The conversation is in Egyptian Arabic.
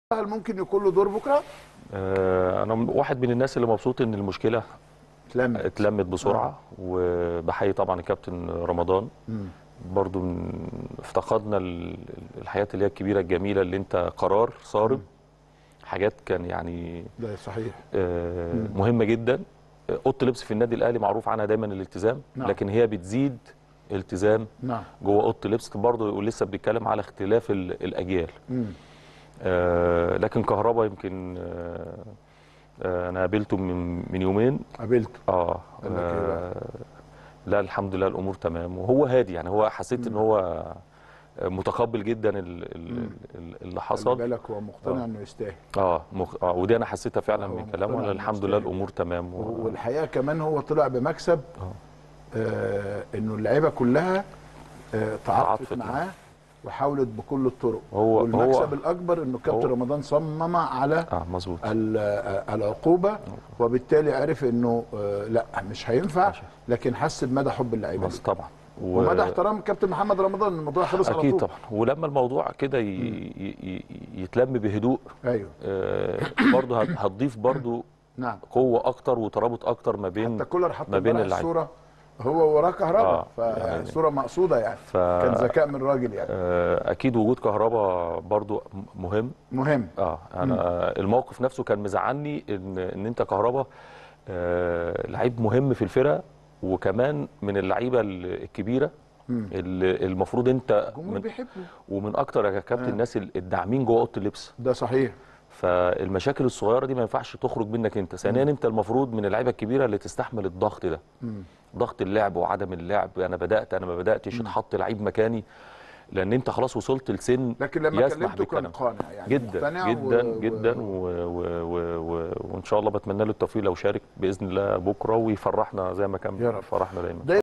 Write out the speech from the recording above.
هل ممكن يكون له دور بكره؟ آه، انا واحد من الناس اللي مبسوط ان المشكله اتلمت اتلمت بسرعه وبحيي طبعا الكابتن رمضان مم. برضو من افتقدنا ال- الحياه اللي هي الكبيره الجميله اللي انت قرار صارم حاجات كان يعني ده صحيح آه، مهمه جدا آه، اوضه لبس في النادي الاهلي معروف عنها دايما الالتزام نعم. لكن هي بتزيد التزام نعم جوه اوضه لبس برضه ولسه بنتكلم على اختلاف ال- الاجيال مم. آه، لكن كهربا يمكن آه، آه، انا قابلته من من يومين قابلته اه قال لك إيه بقى؟ آه، لا الحمد لله الامور تمام وهو هادي يعني هو حسيت ان هو متقبل جدا ال- ال- ال- اللي خلي حصل بالك هو مقتنع آه. انه يستاهل اه, مخ... آه ودي انا حسيتها فعلا هو من مقتنع كلامه إنه الحمد لله يستاهل. الامور تمام و... والحقيقه كمان هو طلع بمكسب آه. آه انه اللعيبه كلها آه تعاطفت تعاطفت معاه وحاولت بكل الطرق هو- والمكسب هو- الاكبر انه كابتن هو- رمضان صمم على اه مظبوط ال- آه، العقوبه وبالتالي عرف انه آه لا مش هينفع ماشي. لكن حس بمدى حب اللعيبه بس ليه. طبعا و... ومدى احترام كابتن محمد رمضان الموضوع خلص على اكيد طول طبعا ولما الموضوع كده ي... ي... ي... يتلم بهدوء ايوه آه برضه هت- هتضيف برضه نعم قوه اكتر وترابط اكتر ما بين حتى كولر حط ما بين امبارح اللعيبه الصوره هو وراه كهرباء آه، فيعني يعني- صوره مقصوده يعني ف... كان ذكاء من الراجل يعني آه، اكيد وجود كهربا برضو مهم مهم اه انا الموقف نفسه كان مزعلني ان ان انت كهربا آه لعيب مهم في الفرقه وكمان من اللعيبه ال- الكبيره مم. اللي المفروض انت الجمهور من بيحبه ومن اكتر يا كابتن آه. الناس الداعمين جوه اوضه اللبس ده صحيح فالمشاكل الصغيره دي ما ينفعش تخرج منك انت ثانيا انت المفروض من اللعيبه الكبيره اللي تستحمل الضغط ده مم. ضغط اللعب وعدم اللعب انا بدات انا ما بداتش اتحط لعيب مكاني لان انت خلاص وصلت لسن لكن لما يسمح كلمته كان بالكلام قانع يعني جدا مقتنع جدا و... جدا و... و... و... و... وان شاء الله بتمنى له التوفيق لو شارك باذن الله بكره ويفرحنا زي ما كان يا رب. فرحنا دايما ده